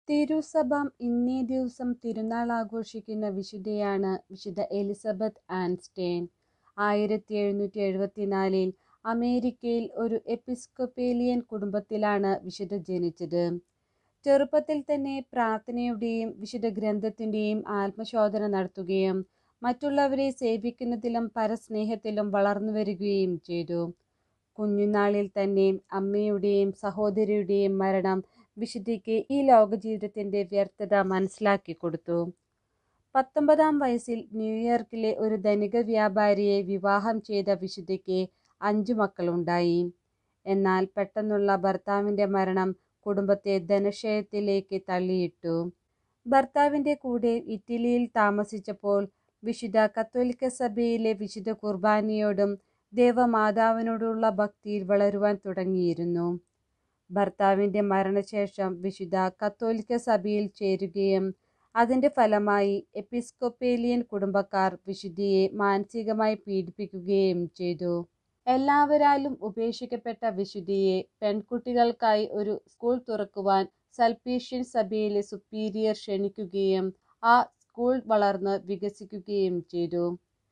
തിരുസഭ ഇന്നേ ദിവസം തിരുനാൾ ആഘോഷിക്കുന്ന വിശുദ്ധയാണ് വിശുദ്ധ എലിസബത്ത് ആൻസ്റ്റൈൻ ആയിരത്തി എഴുന്നൂറ്റി എഴുപത്തിനാലിൽ അമേരിക്കയിൽ ഒരു എപ്പിസ്കോപ്പേലിയൻ കുടുംബത്തിലാണ് വിശുദ്ധ ജനിച്ചത് ചെറുപ്പത്തിൽ തന്നെ പ്രാർത്ഥനയുടെയും വിശുദ്ധ ഗ്രന്ഥത്തിൻ്റെയും ആത്മശോധന നടത്തുകയും മറ്റുള്ളവരെ സേവിക്കുന്നതിലും പരസ്നേഹത്തിലും വളർന്നു വരികയും ചെയ്തു കുഞ്ഞുനാളിൽ തന്നെ അമ്മയുടെയും സഹോദരിയുടെയും മരണം വിശുദ്ധിക്ക് ഈ ലോക ജീവിതത്തിൻ്റെ വ്യർത്ഥത മനസ്സിലാക്കി കൊടുത്തു പത്തൊമ്പതാം വയസ്സിൽ ന്യൂയോർക്കിലെ ഒരു ധനിക വ്യാപാരിയെ വിവാഹം ചെയ്ത വിശുദ്ധിക്ക് അഞ്ചു മക്കളുണ്ടായി എന്നാൽ പെട്ടെന്നുള്ള ഭർത്താവിൻ്റെ മരണം കുടുംബത്തെ ധനക്ഷയത്തിലേക്ക് തള്ളിയിട്ടു ഭർത്താവിൻ്റെ കൂടെ ഇറ്റലിയിൽ താമസിച്ചപ്പോൾ വിശുദ്ധ കത്തോലിക്ക സഭയിലെ വിശുദ്ധ കുർബാനയോടും ദേവമാതാവിനോടുള്ള ഭക്തിയിൽ വളരുവാൻ തുടങ്ങിയിരുന്നു ഭർത്താവിൻ്റെ മരണശേഷം വിശുദ്ധ കത്തോലിക്ക സഭയിൽ ചേരുകയും അതിൻ്റെ ഫലമായി എപ്പിസ്കോപ്പേലിയൻ കുടുംബക്കാർ വിശുദ്ധിയെ മാനസികമായി പീഡിപ്പിക്കുകയും ചെയ്തു എല്ലാവരാലും ഉപേക്ഷിക്കപ്പെട്ട വിശുദ്ധിയെ പെൺകുട്ടികൾക്കായി ഒരു സ്കൂൾ തുറക്കുവാൻ സൽപ്പീഷ്യൻ സഭയിലെ സുപ്പീരിയർ ക്ഷണിക്കുകയും ആ സ്കൂൾ വളർന്ന് വികസിക്കുകയും ചെയ്തു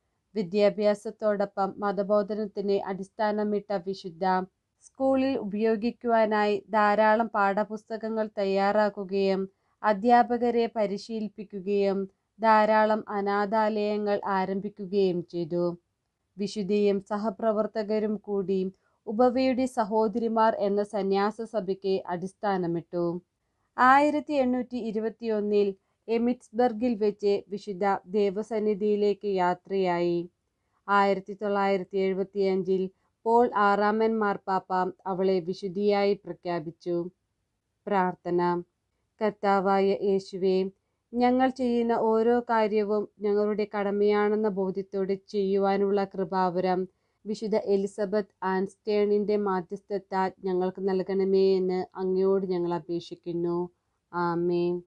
വിദ്യാഭ്യാസത്തോടൊപ്പം മതബോധനത്തിന് അടിസ്ഥാനമിട്ട വിശുദ്ധ സ്കൂളിൽ ഉപയോഗിക്കുവാനായി ധാരാളം പാഠപുസ്തകങ്ങൾ തയ്യാറാക്കുകയും അധ്യാപകരെ പരിശീലിപ്പിക്കുകയും ധാരാളം അനാഥാലയങ്ങൾ ആരംഭിക്കുകയും ചെയ്തു വിശുദ്ധിയും സഹപ്രവർത്തകരും കൂടി ഉപവയുടെ സഹോദരിമാർ എന്ന സന്യാസ സഭയ്ക്ക് അടിസ്ഥാനമിട്ടു ആയിരത്തി എണ്ണൂറ്റി ഇരുപത്തിയൊന്നിൽ എമിറ്റ്സ്ബർഗിൽ വെച്ച് വിശുദ്ധ ദേവസന്നിധിയിലേക്ക് യാത്രയായി ആയിരത്തി തൊള്ളായിരത്തി എഴുപത്തിയഞ്ചിൽ പോൾ ആറാമൻ മാർപ്പാപ്പ അവളെ വിശുദ്ധിയായി പ്രഖ്യാപിച്ചു പ്രാർത്ഥന കർത്താവായ യേശുവേ ഞങ്ങൾ ചെയ്യുന്ന ഓരോ കാര്യവും ഞങ്ങളുടെ കടമയാണെന്ന ബോധ്യത്തോടെ ചെയ്യുവാനുള്ള കൃപാവരം വിശുദ്ധ എലിസബത്ത് ആൻസ്റ്റേണിൻ്റെ മാധ്യസ്ഥത്താൽ ഞങ്ങൾക്ക് നൽകണമേ എന്ന് അങ്ങയോട് ഞങ്ങൾ അപേക്ഷിക്കുന്നു ആമേൻ